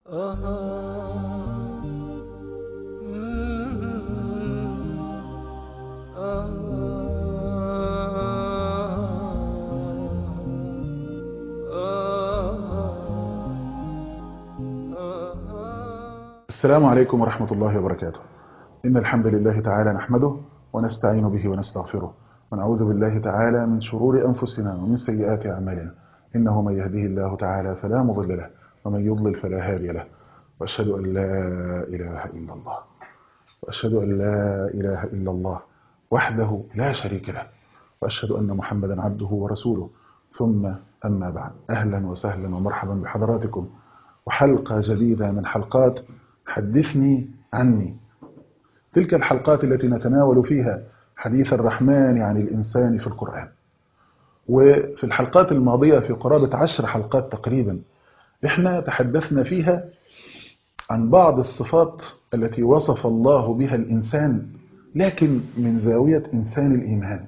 السلام عليكم ورحمة الله وبركاته إن الحمد لله تعالى نحمده ونستعين به ونستغفره ونعوذ بالله تعالى من شرور أنفسنا ومن سيئات أعمالنا إنه من يهديه الله تعالى فلا مضل له ومن يضلل فلا هادي له وأشهد أن لا إله إلا الله وأشهد أن لا إله إلا الله وحده لا شريك له وأشهد أن محمدا عبده ورسوله ثم أما بعد أهلا وسهلا ومرحبا بحضراتكم وحلقة جديدة من حلقات حدثني عني تلك الحلقات التي نتناول فيها حديث الرحمن عن الإنسان في القرآن وفي الحلقات الماضية في قرابة عشر حلقات تقريبا احنا تحدثنا فيها عن بعض الصفات التي وصف الله بها الإنسان لكن من زاوية إنسان الإيمان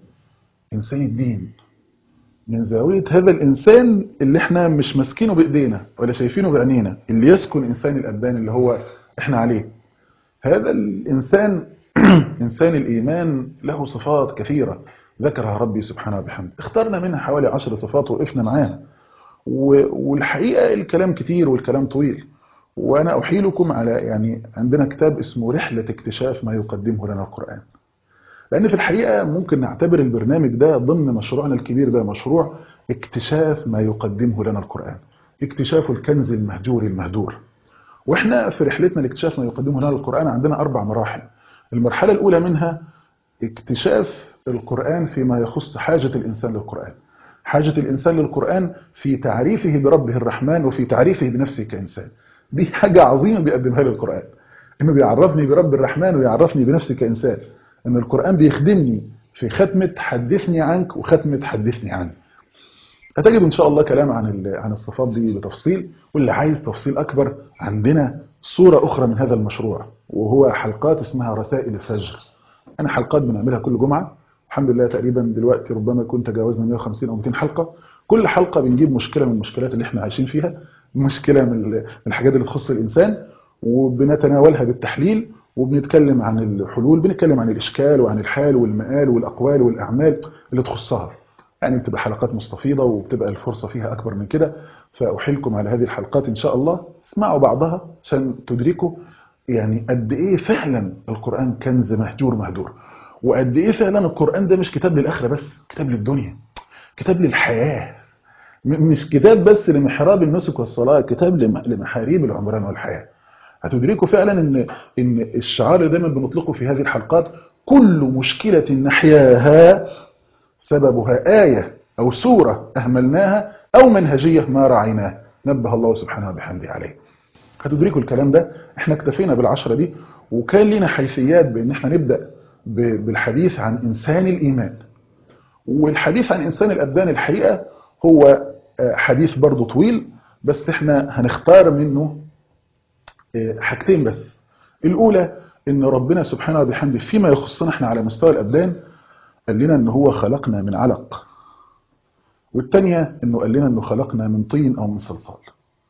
إنسان الدين من زاوية هذا الإنسان اللي احنا مش ماسكينه بإيدينا ولا شايفينه بعينينا اللي يسكن إنسان الأبدان اللي هو احنا عليه هذا الإنسان إنسان الإيمان له صفات كثيرة ذكرها ربي سبحانه وبحمده اخترنا منها حوالي عشر صفات وقفنا معاها والحقيقة الكلام كتير والكلام طويل وأنا أحيلكم على يعني عندنا كتاب اسمه رحلة اكتشاف ما يقدمه لنا القرآن لأن في الحقيقة ممكن نعتبر البرنامج ده ضمن مشروعنا الكبير ده مشروع اكتشاف ما يقدمه لنا القرآن اكتشاف الكنز المهجور المهدور واحنا في رحلتنا لاكتشاف ما يقدمه لنا القرآن عندنا أربع مراحل المرحلة الأولى منها اكتشاف القرآن فيما يخص حاجة الإنسان للقرآن حاجة الإنسان للقرآن في تعريفه بربه الرحمن وفي تعريفه بنفسه كإنسان دي حاجة عظيمة بيقدمها لي القرآن إنه بيعرفني برب الرحمن ويعرفني بنفسي كإنسان إن القرآن بيخدمني في ختمة حدثني عنك وختمة حدثني عنك هتجد إن شاء الله كلام عن عن الصفات دي بتفصيل واللي عايز تفصيل أكبر عندنا صورة أخرى من هذا المشروع وهو حلقات اسمها رسائل الفجر أنا حلقات بنعملها كل جمعة الحمد لله تقريبا دلوقتي ربما يكون تجاوزنا 150 أو 200 حلقة كل حلقة بنجيب مشكلة من المشكلات اللي احنا عايشين فيها مشكلة من الحاجات اللي تخص الإنسان وبنتناولها بالتحليل وبنتكلم عن الحلول بنتكلم عن الإشكال وعن الحال والمآل والأقوال والأعمال اللي تخصها يعني بتبقى حلقات مستفيضة وبتبقى الفرصة فيها أكبر من كده فأحيلكم على هذه الحلقات إن شاء الله اسمعوا بعضها عشان تدركوا يعني قد إيه فعلا القرآن كنز مهجور مهدور وقد إيه فعلا القرآن ده مش كتاب للآخرة بس كتاب للدنيا كتاب للحياة مش كتاب بس لمحراب النسك والصلاة كتاب لمحاريب العمران والحياة هتدركوا فعلا ان ان الشعار اللي دايما بنطلقه في هذه الحلقات كل مشكلة نحياها سببها آية أو سورة أهملناها أو منهجية ما رعيناها نبه الله سبحانه وبحمده عليه هتدركوا الكلام ده احنا اكتفينا بالعشرة دي وكان لنا حيثيات بان احنا نبدأ بالحديث عن إنسان الإيمان والحديث عن إنسان الأبدان الحقيقة هو حديث برضو طويل بس احنا هنختار منه حاجتين بس الأولى ان ربنا سبحانه وبحمده فيما يخصنا احنا على مستوى الأبدان قال لنا ان هو خلقنا من علق والتانية انه قال لنا انه خلقنا من طين او من صلصال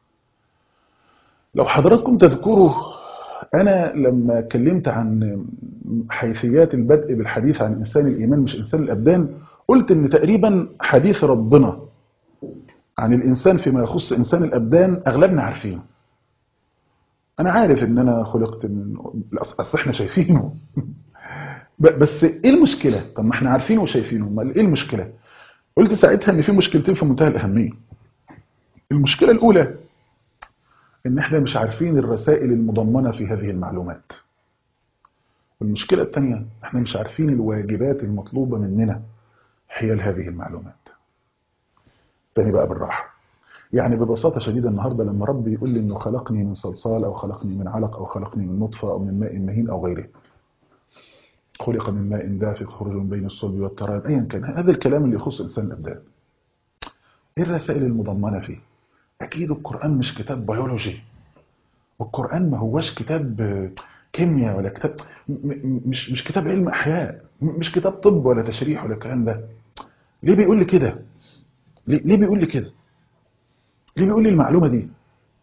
لو حضراتكم تذكروا انا لما اتكلمت عن حيثيات البدء بالحديث عن انسان الايمان مش انسان الابدان قلت ان تقريبا حديث ربنا عن الانسان فيما يخص انسان الابدان اغلبنا عارفينه انا عارف ان انا خلقت من اصل احنا شايفينه بس ايه المشكلة طب ما احنا عارفينه وشايفينه امال ايه المشكلة قلت ساعتها ان في مشكلتين في منتهى الاهمية المشكلة الاولى ان احنا مش عارفين الرسائل المضمنة في هذه المعلومات والمشكلة الثانية احنا مش عارفين الواجبات المطلوبة مننا حيال هذه المعلومات تاني بقى بالراحة يعني ببساطة شديدة النهاردة لما ربي يقول لي انه خلقني من صلصال او خلقني من علق او خلقني من نطفة او من ماء مهين او غيره خلق من ماء دافق يخرج من بين الصلب والتراب ايا كان هذا الكلام اللي يخص انسان الابدان ايه الرسائل المضمنه فيه اكيد القران مش كتاب بيولوجي والقران ما هوش كتاب كيمياء ولا كتاب مش مش كتاب علم احياء مش كتاب طب ولا تشريح ولا الكلام ده ليه بيقول لي كده ليه بيقول لي كده ليه بيقول لي المعلومه دي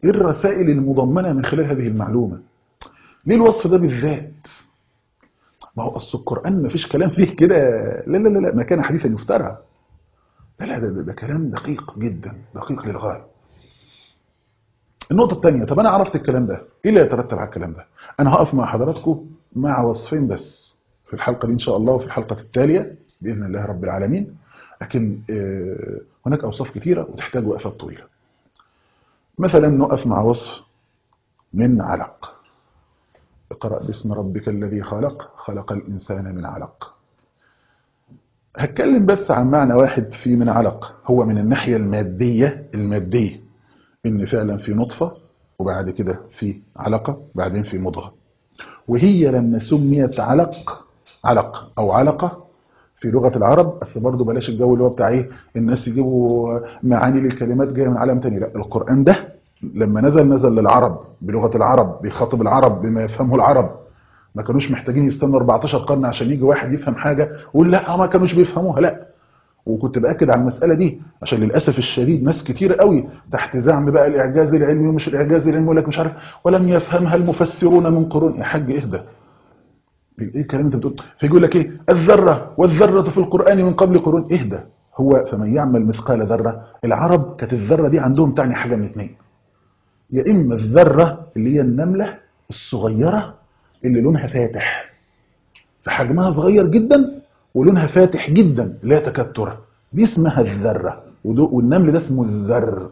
ايه الرسائل المضمنة من خلال هذه المعلومة ليه الوصف ده بالذات ما هو اصل القرآن ما فيش كلام فيه كده لا لا لا لا ما كان حديثا يفترى لا لا ده, ده, ده كلام دقيق جدا دقيق للغاية النقطة الثانية طب أنا عرفت الكلام ده إيه اللي يترتب على الكلام ده أنا هقف مع حضراتكم مع وصفين بس في الحلقة دي إن شاء الله وفي الحلقة التالية بإذن الله رب العالمين لكن هناك أوصاف كثيرة وتحتاج وقفات طويلة مثلا نقف مع وصف من علق اقرأ باسم ربك الذي خلق خلق الإنسان من علق هتكلم بس عن معنى واحد في من علق هو من الناحية المادية المادية إن فعلا في نطفة وبعد كده في علقة بعدين في مضغة وهي لما سميت علق علق أو علقة في لغة العرب بس برضه بلاش الجو اللي هو بتاع ايه الناس يجيبوا معاني للكلمات جايه من عالم تاني لا القرآن ده لما نزل نزل للعرب بلغة العرب بيخاطب العرب بما يفهمه العرب ما كانوش محتاجين يستنوا 14 قرن عشان يجي واحد يفهم حاجة ويقول لا ما كانوش بيفهموها لا وكنت باكد على المسألة دي عشان للأسف الشديد ناس كتير قوي تحت زعم بقى الإعجاز العلمي ومش الإعجاز العلمي يقول لك مش عارف ولم يفهمها المفسرون من قرون يا حاج اهدى ايه الكلام انت بتقول فيقول لك ايه الذرة والذرة في القرآن من قبل قرون اهدى هو فمن يعمل مثقال ذرة العرب كانت الذرة دي عندهم تعني حاجة من اثنين يا إما الذرة اللي هي النملة الصغيرة اللي لونها فاتح فحجمها صغير جدا ولونها فاتح جدا لا تكاد ترى دي اسمها الذرة والنمل ده اسمه الذر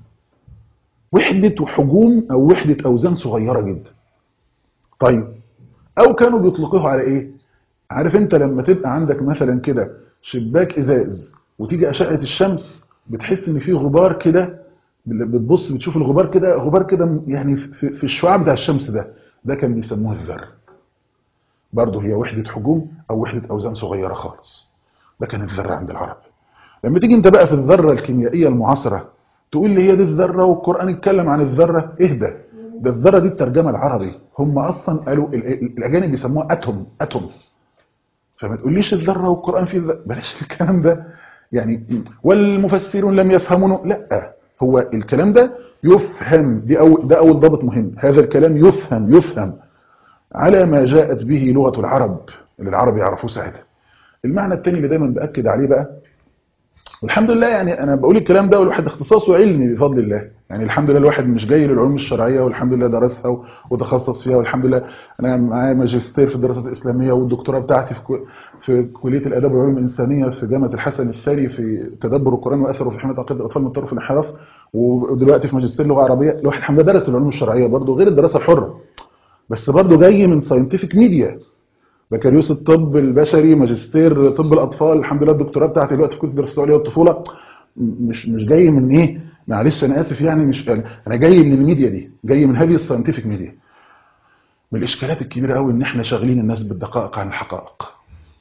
وحدة حجوم أو وحدة أوزان صغيرة جدا طيب أو كانوا بيطلقوه على إيه عارف أنت لما تبقى عندك مثلا كده شباك إزاز وتيجي أشعة الشمس بتحس إن فيه غبار كده بتبص بتشوف الغبار كده غبار كده يعني في, في الشعاع بتاع الشمس ده ده كان بيسموه الذر برضه هي وحدة حجوم أو وحدة أوزان صغيرة خالص ده كان الذرة عند العرب لما تيجي انت بقى في الذرة الكيميائية المعاصرة تقول لي هي دي الذرة والقرآن اتكلم عن الذرة اهدى ده الذرة دي الترجمة العربي هم أصلا قالوا الأجانب بيسموها أتوم أتوم فما تقوليش الذرة والقرآن فيه الذرة بلاش الكلام ده يعني والمفسرون لم يفهمونه لا هو الكلام ده يفهم دي أو ده أول ضابط مهم هذا الكلام يفهم يفهم على ما جاءت به لغة العرب اللي العرب يعرفوه ساعتها المعنى الثاني اللي دايما بأكد عليه بقى والحمد لله يعني أنا بقول الكلام ده والواحد اختصاصه علمي بفضل الله يعني الحمد لله الواحد مش جاي للعلوم الشرعية والحمد لله درسها وتخصص فيها والحمد لله أنا معايا ماجستير في الدراسات الإسلامية والدكتوراه بتاعتي في في كلية الآداب والعلوم الإنسانية في جامعة الحسن الثاني في تدبر القرآن وأثره في حماية عقيدة الأطفال من الطرف والانحراف ودلوقتي في ماجستير لغة عربية الواحد الحمد لله درس العلوم الشرعية برضه غير الدراسة الحرة بس برضه جاي من ساينتفك ميديا بكالوريوس الطب البشري ماجستير طب الاطفال الحمد لله الدكتوراه بتاعتي دلوقتي في كليه الدراسات العليا والطفوله مش مش جاي من ايه معلش انا اسف يعني مش انا جاي من الميديا دي جاي من هذه الساينتفك ميديا من الاشكالات الكبيره قوي ان احنا شاغلين الناس بالدقائق عن الحقائق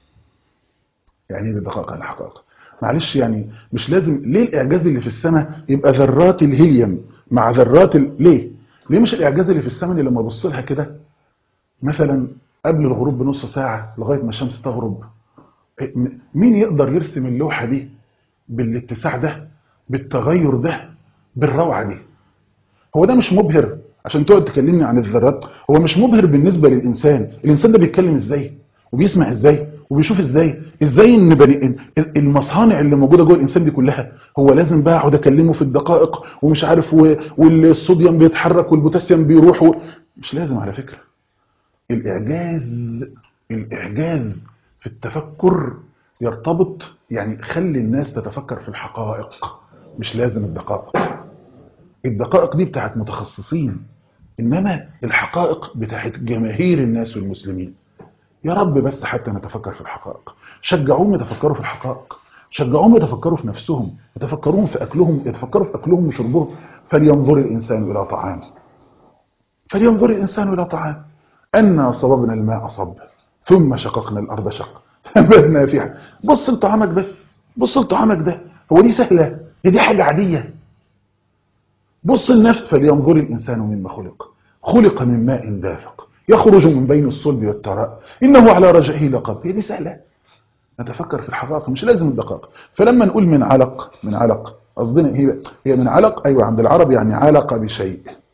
يعني ايه بالدقائق عن الحقائق معلش يعني مش لازم ليه الاعجاز اللي في السماء يبقى ذرات الهيليوم مع ذرات ال... ليه ليه مش الاعجاز اللي في السماء اللي لما ابص لها كده مثلا قبل الغروب بنص ساعة لغاية ما الشمس تغرب مين يقدر يرسم اللوحة دي بالاتساع ده بالتغير ده بالروعة دي هو ده مش مبهر عشان تقعد تكلمني عن الذرات هو مش مبهر بالنسبة للإنسان الإنسان ده بيتكلم إزاي وبيسمع إزاي وبيشوف إزاي إزاي إن بني المصانع اللي موجودة جوه الإنسان دي كلها هو لازم بقى أقعد أكلمه في الدقائق ومش عارف والصوديوم بيتحرك والبوتاسيوم بيروح و... مش لازم على فكرة الإعجاز الإعجاز في التفكر يرتبط يعني خلي الناس تتفكر في الحقائق مش لازم الدقائق الدقائق دي بتاعت متخصصين إنما الحقائق بتاعت جماهير الناس والمسلمين يا رب بس حتى نتفكر في الحقائق شجعوهم يتفكروا في الحقائق شجعوهم يتفكروا في نفسهم يتفكرون في أكلهم يتفكروا في أكلهم وشربهم فلينظر الإنسان إلى طعامه فلينظر الإنسان إلى طعامه أنا صببنا الماء صب ثم شققنا الأرض شق فأنبتنا فيها بص لطعامك بس بص لطعامك ده هو دي سهلة هي دي حاجة عادية بص لنفس فلينظر الإنسان مما خلق خلق من ماء دافق يخرج من بين الصلب والتراء إنه على رجعه لقد هي دي سهلة نتفكر في الحقائق مش لازم الدقائق فلما نقول من علق من علق قصدنا هي هي من علق أيوة عند العرب يعني علق بشيء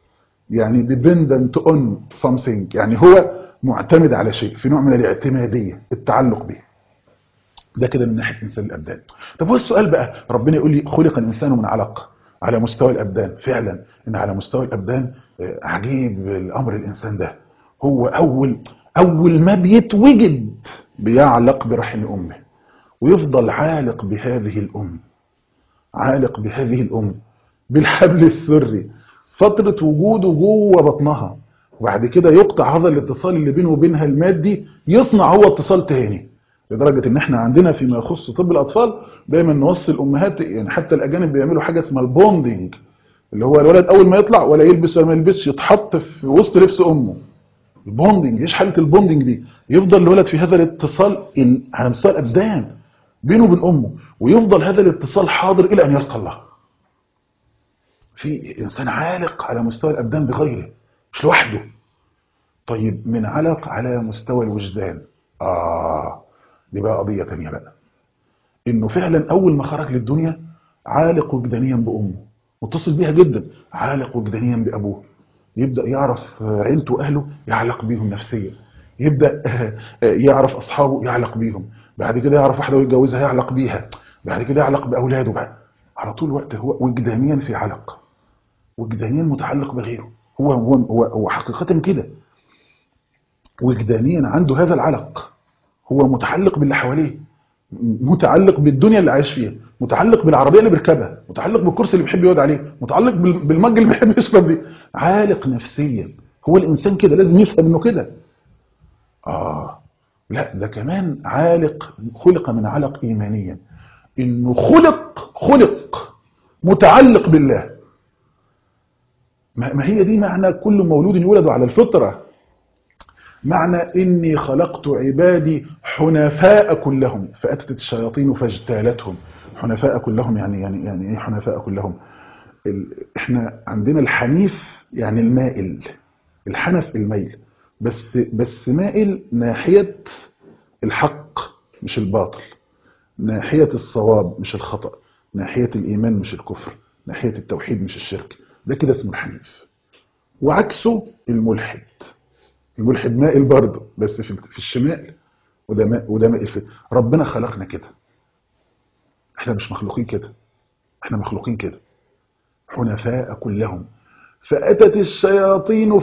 يعني dependent on something يعني هو معتمد على شيء في نوع من الاعتمادية التعلق به ده كده من ناحية إنسان الأبدان طب هو السؤال بقى ربنا يقول لي خلق الإنسان من علق على مستوى الأبدان فعلا إن على مستوى الأبدان آه، عجيب الأمر الإنسان ده هو أول أول ما بيتوجد بيعلق برحم أمه ويفضل عالق بهذه الأم عالق بهذه الأم بالحبل السري فترة وجوده جوه بطنها وبعد كده يقطع هذا الاتصال اللي بينه وبينها المادي يصنع هو اتصال تاني لدرجة ان احنا عندنا فيما يخص طب الاطفال دايما نوصي الامهات يعني حتى الاجانب بيعملوا حاجة اسمها البوندنج اللي هو الولد اول ما يطلع ولا يلبس ولا ما يلبسش يتحط في وسط لبس امه البوندنج ايش حالة البوندنج دي يفضل الولد في هذا الاتصال ال- على مستوى الابدان بينه وبين امه ويفضل هذا الاتصال حاضر الى ان يلقى الله في انسان عالق على مستوى الابدان بغيره مش لوحده طيب من علق على مستوى الوجدان اه دي بقى قضيه تانية بقى انه فعلا اول ما خرج للدنيا عالق وجدانيا بامه متصل بيها جدا عالق وجدانيا بابوه يبدا يعرف عيلته واهله يعلق بيهم نفسيا يبدا يعرف اصحابه يعلق بيهم بعد كده يعرف واحده ويتجوزها يعلق بيها بعد كده يعلق باولاده بقى على طول الوقت هو وجدانيا في علق وجدانيا متعلق بغيره هو هو هو, هو حقيقه كده وجدانيا عنده هذا العلق هو متعلق باللي حواليه متعلق بالدنيا اللي عايش فيها متعلق بالعربيه اللي بيركبها متعلق بالكرسي اللي بيحب يقعد عليه متعلق بال- بالمج اللي بيحب يشرب بيه عالق نفسيا هو الانسان كده لازم يفهم انه كده اه لا ده كمان عالق خلق من علق ايمانيا انه خلق خلق متعلق بالله ما ما هي دي معنى كل مولود يولد على الفطره معنى إني خلقت عبادي حنفاء كلهم فأتت الشياطين فاجتالتهم حنفاء كلهم يعني يعني يعني إيه حنفاء كلهم ال... إحنا عندنا الحنيف يعني المائل الحنف الميل بس بس مائل ناحية الحق مش الباطل ناحية الصواب مش الخطأ ناحية الإيمان مش الكفر ناحية التوحيد مش الشرك ده كده اسمه الحنيف وعكسه الملحد الملحد مائل برضه بس في في الشمال وده ماء وده مائل في ربنا خلقنا كده احنا مش مخلوقين كده احنا مخلوقين كده حنفاء كلهم فأتت الشياطين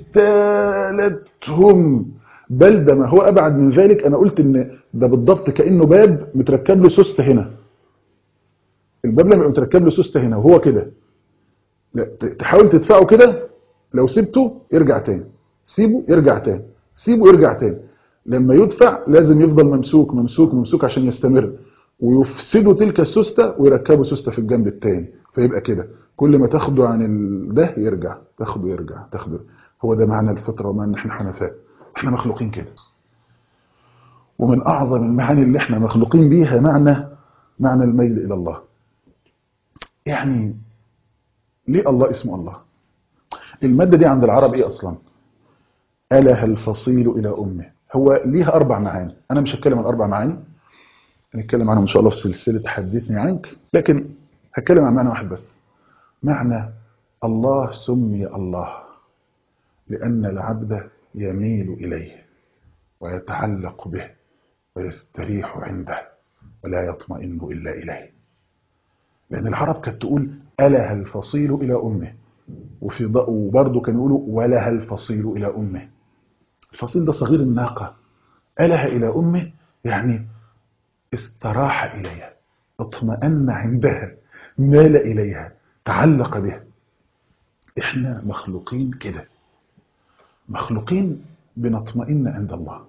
فاجتالتهم بل ده ما هو أبعد من ذلك أنا قلت إن ده بالضبط كأنه باب متركب له سوستة هنا الباب لما يبقى متركب له سوستة هنا وهو كده لا ت- تحاول تدفعه كده لو سبته يرجع تاني سيبه يرجع تاني سيبه يرجع تاني لما يدفع لازم يفضل ممسوك ممسوك ممسوك عشان يستمر ويفسدوا تلك السوستة ويركبوا سوستة في الجنب التاني فيبقى كده كل ما تاخده عن ال... ده يرجع تاخده يرجع تاخده هو ده معنى الفطرة ومعنى ان احنا حنفاء احنا مخلوقين كده ومن اعظم المعاني اللي احنا مخلوقين بيها معنى معنى الميل الى الله يعني ليه الله اسمه الله المادة دي عند العرب ايه اصلا أله الفصيل إلى أمه هو ليها أربع معاني أنا مش هتكلم عن أربع معاني هنتكلم عنهم إن شاء الله في سلسلة حدثني عنك لكن هتكلم عن معنى واحد بس معنى الله سمي الله لأن العبد يميل إليه ويتعلق به ويستريح عنده ولا يطمئن إلا إليه لأن العرب كانت تقول أله الفصيل إلى أمه وفي ض- وبرضه كانوا يقولوا ولها الفصيل إلى أمه الفصيل ده صغير الناقة أله إلى أمه يعني استراح إليها اطمأن عندها مال إليها تعلق بها إحنا مخلوقين كده مخلوقين بنطمئن عند الله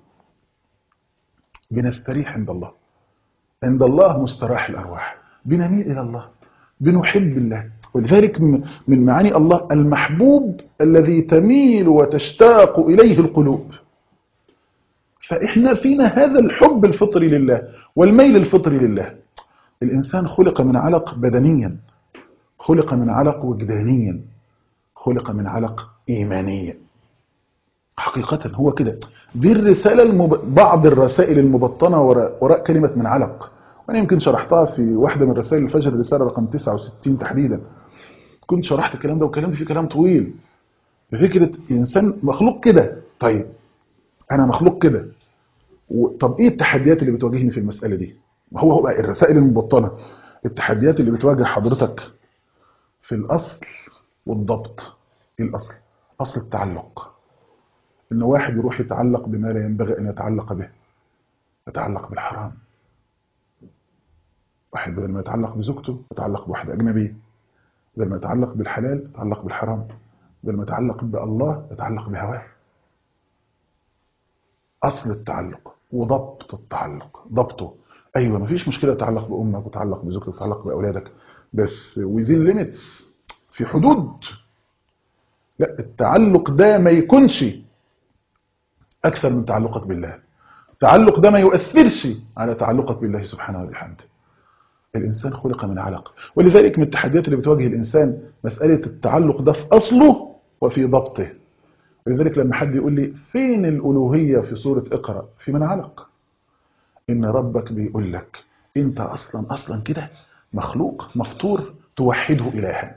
بنستريح عند الله عند الله مستراح الأرواح بنميل إلى الله بنحب الله ولذلك من من معاني الله المحبوب الذي تميل وتشتاق إليه القلوب فإحنا فينا هذا الحب الفطري لله والميل الفطري لله الإنسان خلق من علق بدنيا خلق من علق وجدانيا خلق من علق إيمانيا حقيقة هو كده دي الرسالة المب... بعض الرسائل المبطنة وراء, وراء كلمة من علق وأنا يمكن شرحتها في واحدة من رسائل الفجر الرسالة رقم 69 تحديدا كنت شرحت الكلام ده وكلام فيه كلام طويل بفكرة إنسان مخلوق كده طيب أنا مخلوق كده و- طب إيه التحديات اللي بتواجهني في المسألة دي ما هو هو بقى الرسائل المبطنة التحديات اللي بتواجه حضرتك في الأصل والضبط إيه الأصل أصل التعلق إن واحد يروح يتعلق بما لا ينبغي أن يتعلق به يتعلق بالحرام واحد بدل ما يتعلق بزوجته يتعلق بواحدة أجنبية بدل ما يتعلق بالحلال يتعلق بالحرام بدل ما يتعلق بالله يتعلق بهواه أصل التعلق وضبط التعلق ضبطه أيوة مفيش مشكلة تتعلق بأمك وتتعلق بزوجتك وتتعلق بأولادك بس ويزين ليميتس في حدود لا التعلق ده ما يكونش أكثر من تعلقك بالله التعلق ده ما يؤثرش على تعلقك بالله سبحانه وبحمده الإنسان خلق من علق ولذلك من التحديات اللي بتواجه الإنسان مسألة التعلق ده في أصله وفي ضبطه ولذلك لما حد يقول لي فين الألوهية في سورة اقرأ في من علق إن ربك بيقول لك أنت أصلا أصلا كده مخلوق مفطور توحده إلها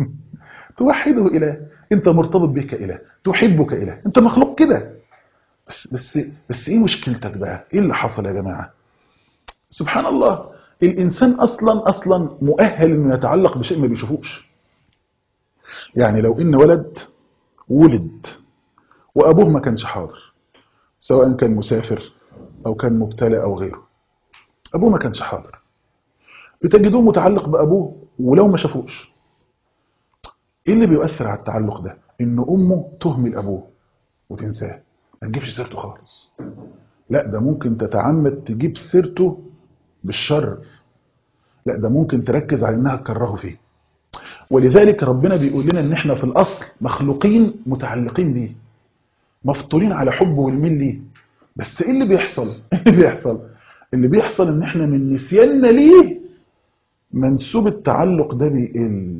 توحده إله أنت مرتبط بك إله تحبك إله أنت مخلوق كده بس بس بس إيه مشكلتك بقى إيه اللي حصل يا جماعة سبحان الله الإنسان أصلا أصلا مؤهل إنه يتعلق بشيء ما بيشوفوش يعني لو إن ولد ولد وأبوه ما كانش حاضر سواء كان مسافر أو كان مبتلى أو غيره أبوه ما كانش حاضر بتجدوه متعلق بأبوه ولو ما شافوش إيه اللي بيؤثر على التعلق ده إن أمه تهمل أبوه وتنساه ما تجيبش سيرته خالص لا ده ممكن تتعمد تجيب سيرته بالشر لا ده ممكن تركز على انها تكرهه فيه ولذلك ربنا بيقول لنا ان احنا في الاصل مخلوقين متعلقين بيه مفطورين على حبه والميل ليه بس ايه اللي بيحصل ايه اللي بيحصل اللي بيحصل ان احنا من نسياننا ليه منسوب التعلق ده بيقل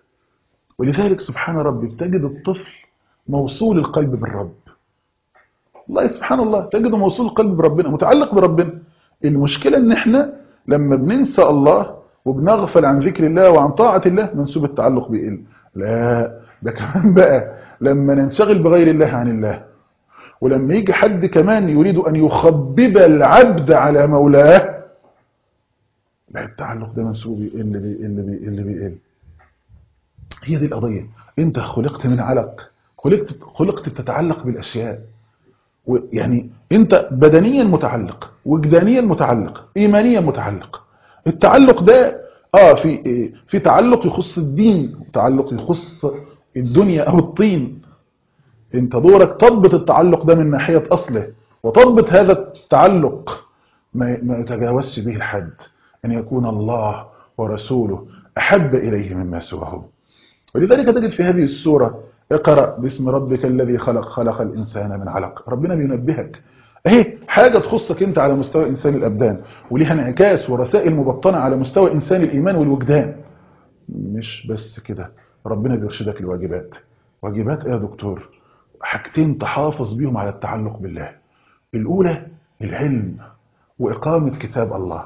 ولذلك سبحان ربي بتجد الطفل موصول القلب بالرب والله سبحان الله تجده موصول القلب بربنا متعلق بربنا المشكلة ان احنا لما بننسى الله وبنغفل عن ذكر الله وعن طاعة الله منسوب التعلق بيقل لا ده كمان بقى لما ننشغل بغير الله عن الله ولما يجي حد كمان يريد أن يخبب العبد على مولاه لا التعلق ده منسوب بيقل بيقل بيقل بيقل هي دي القضية انت خلقت من علق خلقت خلقت بتتعلق بالأشياء يعني انت بدنيا متعلق وجدانيا متعلق ايمانيا متعلق التعلق ده اه في في تعلق يخص الدين وتعلق يخص الدنيا او الطين انت دورك تضبط التعلق ده من ناحية اصله وتضبط هذا التعلق ما ما يتجاوزش به الحد ان يكون الله ورسوله احب اليه مما سواه ولذلك تجد في هذه السورة اقرأ باسم ربك الذي خلق خلق الإنسان من علق ربنا بينبهك اهي حاجة تخصك انت على مستوى إنسان الأبدان وليها انعكاس ورسائل مبطنة على مستوى إنسان الإيمان والوجدان مش بس كده ربنا بيرشدك لواجبات واجبات ايه يا دكتور حاجتين تحافظ بيهم على التعلق بالله الأولى العلم وإقامة كتاب الله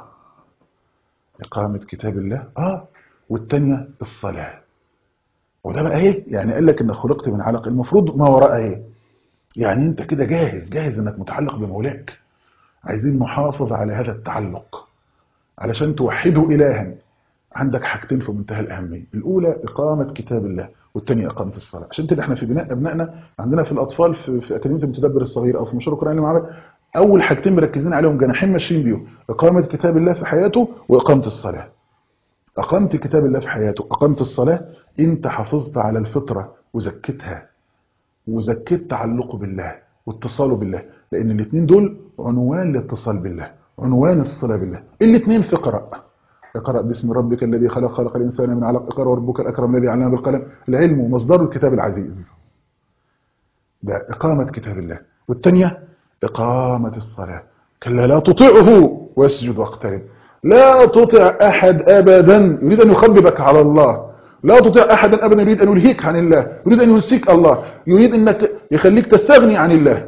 إقامة كتاب الله آه والتانية الصلاة وده بقى ايه يعني قال لك انك خلقت من علق المفروض ما وراء ايه يعني انت كده جاهز جاهز انك متعلق بمولاك عايزين نحافظ على هذا التعلق علشان توحده الها عندك حاجتين في منتهى الاهميه الاولى اقامه كتاب الله والثانيه اقامه الصلاه عشان كده احنا في بناء ابنائنا عندنا في الاطفال في, في اكاديميه المتدبر الصغير او في مشروع القران المعبد اول حاجتين مركزين عليهم جناحين ماشيين بيهم اقامه كتاب الله في حياته واقامه الصلاه أقمت كتاب الله في حياته أقمت الصلاة أنت حافظت على الفطرة وزكتها وزكت تعلقه بالله واتصاله بالله لأن الاثنين دول عنوان الاتصال بالله عنوان الصلاة بالله الاثنين في قراء اقرأ باسم ربك الذي خلق خلق الإنسان من علق اقرأ وربك الأكرم الذي علم بالقلم العلم ومصدر الكتاب العزيز ده إقامة كتاب الله والثانية إقامة الصلاة كلا لا تطيعه واسجد واقترب لا تطع أحد أبدا يريد أن يخببك على الله لا تطع أحدا أبدا يريد أن يلهيك عن الله يريد أن ينسيك الله يريد أنك يخليك تستغني عن الله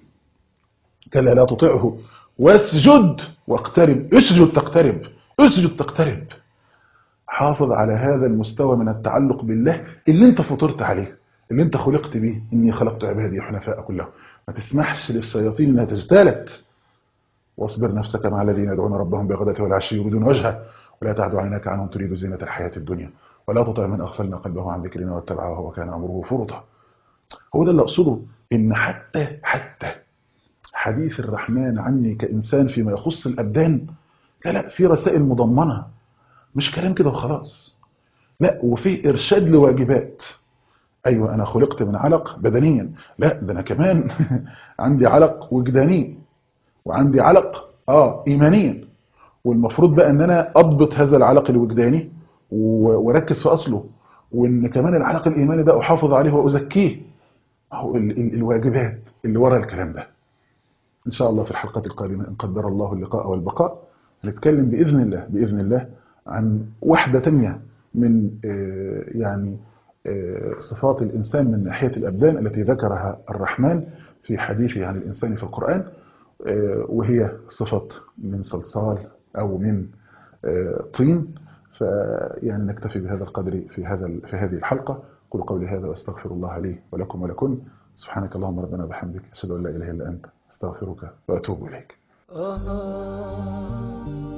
كلا لا تطعه واسجد واقترب اسجد تقترب اسجد تقترب حافظ على هذا المستوى من التعلق بالله اللي انت فطرت عليه اللي انت خلقت بيه اني خلقت عبادي حنفاء كلهم ما تسمحش للشياطين انها تجتالك واصبر نفسك مع الذين يدعون ربهم بغدة والعشي يريدون وجهه ولا تعد عيناك عنهم تريد زينة الحياة الدنيا ولا تطع من أغفلنا قلبه عن ذكرنا واتبع وهو كان أمره فرطا هو ده اللي أقصده إن حتى حتى حديث الرحمن عني كإنسان فيما يخص الأبدان لا لا في رسائل مضمنة مش كلام كده وخلاص لا وفي إرشاد لواجبات أيوة أنا خلقت من علق بدنيا لا ده أنا كمان عندي علق وجداني وعندي علق آه إيمانيا والمفروض بقى أن أنا أضبط هذا العلق الوجداني واركز في أصله وأن كمان العلق الإيماني ده أحافظ عليه وأزكيه هو ال ال الواجبات اللي ورا الكلام ده إن شاء الله في الحلقات القادمة إن قدر الله اللقاء والبقاء هنتكلم بإذن الله بإذن الله عن وحدة تانية من يعني صفات الإنسان من ناحية الأبدان التي ذكرها الرحمن في حديثه عن الإنسان في القرآن وهي صفة من صلصال أو من طين فيعني نكتفي بهذا القدر في هذا في هذه الحلقة قل قولي هذا واستغفر الله لي ولكم ولكم سبحانك اللهم ربنا وبحمدك أشهد أن لا إله إلا أنت استغفرك وأتوب إليك